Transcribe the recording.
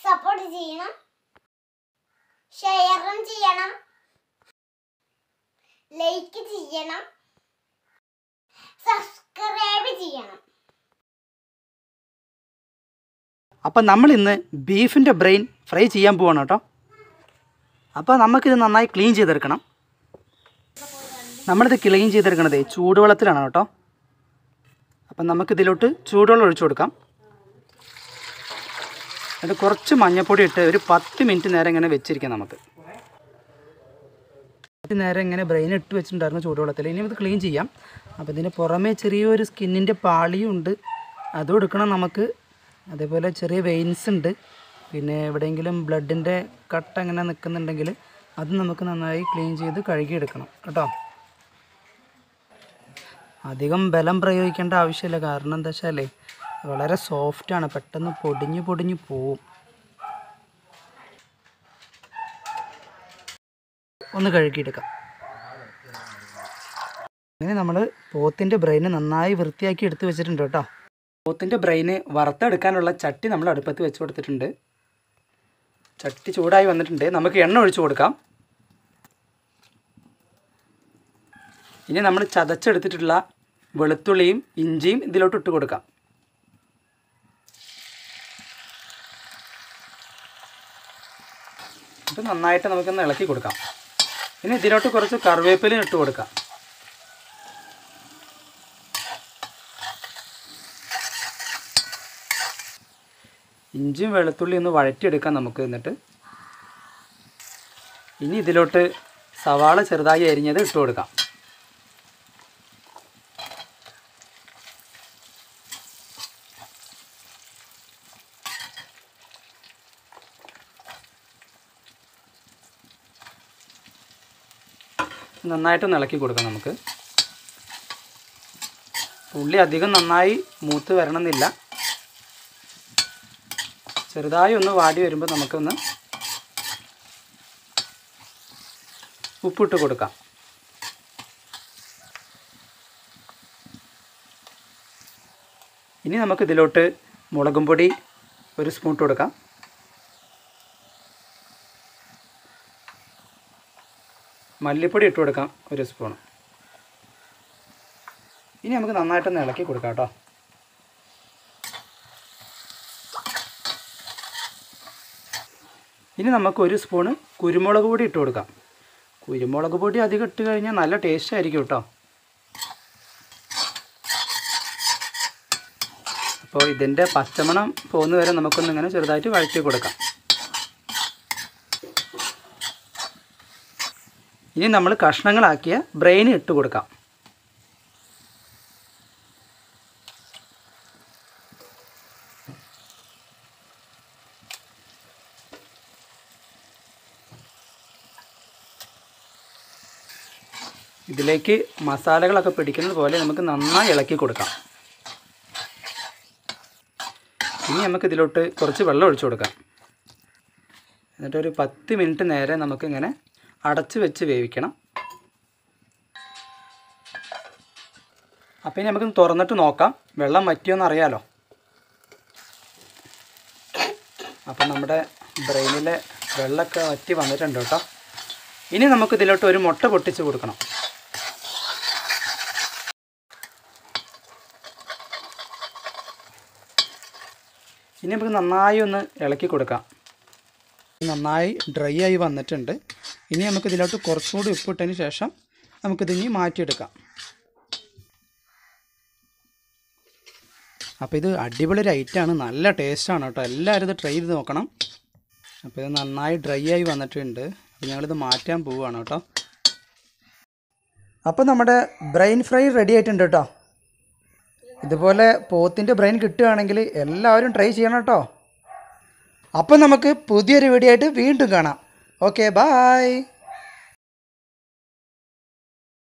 support ചെയ്യണം ഷെയറും ചെയ്യണം ലൈക്ക് ചെയ്യണം സബ്സ്ക്രൈബ് ചെയ്യണം അപ്പം നമ്മൾ ഇന്ന് ബീഫിൻ്റെ ബ്രെയിൻ ഫ്രൈ ചെയ്യാൻ പോവാണ് കേട്ടോ അപ്പോൾ നമുക്കിത് നന്നായി ക്ലീൻ ചെയ്തെടുക്കണം നമ്മളിത് ക്ലീൻ ചെയ്തെടുക്കണത് ചൂടുവെള്ളത്തിലാണ് കേട്ടോ അപ്പം നമുക്കിതിലോട്ട് ചൂടുവെള്ളം ഒഴിച്ചു കൊടുക്കാം എന്നിട്ട് കുറച്ച് മഞ്ഞൾപ്പൊടി ഇട്ട് ഒരു പത്ത് മിനിറ്റ് നേരം ഇങ്ങനെ വെച്ചിരിക്കാം നമുക്ക് പത്ത് നേരം ഇങ്ങനെ ബ്രെയിൻ ഇട്ട് വെച്ചിട്ടുണ്ടായിരുന്നു ചൂടുവെള്ളത്തിൽ ഇനി ഇത് ക്ലീൻ ചെയ്യാം അപ്പോൾ ഇതിന് പുറമേ ചെറിയൊരു സ്കിന്നിൻ്റെ പാളിയും ഉണ്ട് അതും എടുക്കണം നമുക്ക് അതേപോലെ ചെറിയ വെയിൻസ് ഉണ്ട് പിന്നെ എവിടെയെങ്കിലും ബ്ലഡിൻ്റെ കട്ട അങ്ങനെ നിൽക്കുന്നുണ്ടെങ്കിൽ അത് നമുക്ക് നന്നായി ക്ലീൻ ചെയ്ത് കഴുകിയെടുക്കണം കേട്ടോ അധികം ബലം പ്രയോഗിക്കേണ്ട ആവശ്യമില്ല കാരണം എന്താ വെച്ചാലേ വളരെ സോഫ്റ്റാണ് പെട്ടെന്ന് പൊടിഞ്ഞു പൊടിഞ്ഞു പോവും ഒന്ന് കഴുകിയെടുക്കാം അങ്ങനെ നമ്മൾ പോത്തിൻ്റെ ബ്രെയിന് നന്നായി വൃത്തിയാക്കി എടുത്ത് വെച്ചിട്ടുണ്ട് കേട്ടോ പോത്തിൻ്റെ ബ്രെയിന് വറുത്തെടുക്കാനുള്ള ചട്ടി നമ്മൾ അടുപ്പത്ത് വെച്ച് കൊടുത്തിട്ടുണ്ട് ചട്ടി ചൂടായി വന്നിട്ടുണ്ട് നമുക്ക് എണ്ണ ഒഴിച്ചു കൊടുക്കാം ഇനി നമ്മൾ ചതച്ചെടുത്തിട്ടുള്ള വെളുത്തുള്ളിയും ഇഞ്ചിയും ഇതിലോട്ട് ഇട്ട് കൊടുക്കാം ഇത് നന്നായിട്ട് നമുക്കൊന്ന് ഇളക്കി കൊടുക്കാം ഇനി ഇതിലോട്ട് കുറച്ച് കറിവേപ്പിലയും ഇട്ട് കൊടുക്കാം ഇഞ്ചിയും വെളുത്തുള്ളി ഒന്ന് വഴറ്റിയെടുക്കാം നമുക്ക് എന്നിട്ട് ഇനി ഇതിലോട്ട് സവാള ചെറുതായി അരിഞ്ഞത് ഇട്ട് കൊടുക്കാം നന്നായിട്ടൊന്ന് ഇളക്കി കൊടുക്കാം നമുക്ക് ഉള്ളി അധികം നന്നായി മൂത്ത് വരണമെന്നില്ല ചെറുതായി ഒന്ന് വാടി വരുമ്പോൾ നമുക്കൊന്ന് ഉപ്പിട്ട് കൊടുക്കാം ഇനി നമുക്ക് ഇതിലോട്ട് മുളകും പൊടി ഒരു സ്പൂൺ ഇട്ട് കൊടുക്കാം മല്ലിപ്പൊടി ഇട്ട് കൊടുക്കാം ഒരു സ്പൂൺ ഇനി നമുക്ക് നന്നായിട്ടൊന്ന് ഇളക്കി കൊടുക്കാം കേട്ടോ ഇനി നമുക്ക് ഒരു സ്പൂണ് കുരുമുളക് പൊടി ഇട്ട് കൊടുക്കാം കുരുമുളക് പൊടി അധികം ഇട്ട് കഴിഞ്ഞാൽ നല്ല ടേസ്റ്റ് ആയിരിക്കും കേട്ടോ അപ്പോൾ ഇതിൻ്റെ പച്ചമണം പോകുന്ന വരെ നമുക്കൊന്ന് ഇങ്ങനെ ചെറുതായിട്ട് വഴറ്റി കൊടുക്കാം ഇനി നമ്മൾ കഷ്ണങ്ങളാക്കിയ ബ്രെയിൻ ഇട്ട് കൊടുക്കാം ഇതിലേക്ക് മസാലകളൊക്കെ പിടിക്കുന്നത് പോലെ നമുക്ക് നന്നായി ഇളക്കി കൊടുക്കാം ഇനി നമുക്ക് ഇതിലോട്ട് കുറച്ച് വെള്ളം ഒഴിച്ചു കൊടുക്കാം എന്നിട്ട് ഒരു പത്ത് മിനിറ്റ് നേരെ നമുക്കിങ്ങനെ അടച്ച് വെച്ച് വേവിക്കണം അപ്പോൾ ഇനി നമുക്ക് തുറന്നിട്ട് നോക്കാം വെള്ളം വറ്റിയോന്ന് അറിയാലോ അപ്പം നമ്മുടെ ബ്രെയിനിലെ വെള്ളമൊക്കെ വറ്റി വന്നിട്ടുണ്ട് കേട്ടോ ഇനി നമുക്ക് ഇതിലോട്ട് ഒരു മുട്ട പൊട്ടിച്ച് കൊടുക്കണം ഇനി നമുക്ക് നന്നായി ഒന്ന് ഇളക്കി കൊടുക്കാം നന്നായി ഡ്രൈ ആയി വന്നിട്ടുണ്ട് ഇനി നമുക്ക് ഇതിലോട്ട് കുറച്ചുകൂടി ഉപ്പിട്ടതിന് ശേഷം നമുക്കിത് ഇനി മാറ്റിയെടുക്കാം അപ്പോൾ ഇത് അടിപൊളി ഒരു ഐറ്റമാണ് നല്ല ടേസ്റ്റാണ് കേട്ടോ എല്ലാവരും ഇത് ട്രൈ ചെയ്ത് നോക്കണം അപ്പോൾ ഇത് നന്നായി ഡ്രൈ ആയി വന്നിട്ടുണ്ട് അപ്പോൾ ഞങ്ങളിത് മാറ്റാൻ പോവുകയാണ് കേട്ടോ അപ്പോൾ നമ്മുടെ ബ്രെയിൻ ഫ്രൈ റെഡി ആയിട്ടുണ്ട് കേട്ടോ ഇതുപോലെ പോത്തിൻ്റെ ബ്രെയിൻ കിട്ടുകയാണെങ്കിൽ എല്ലാവരും ട്രൈ ചെയ്യണം കേട്ടോ അപ്പം നമുക്ക് പുതിയൊരു വീഡിയോ ആയിട്ട് വീണ്ടും കാണാം ഓക്കെ ബായ്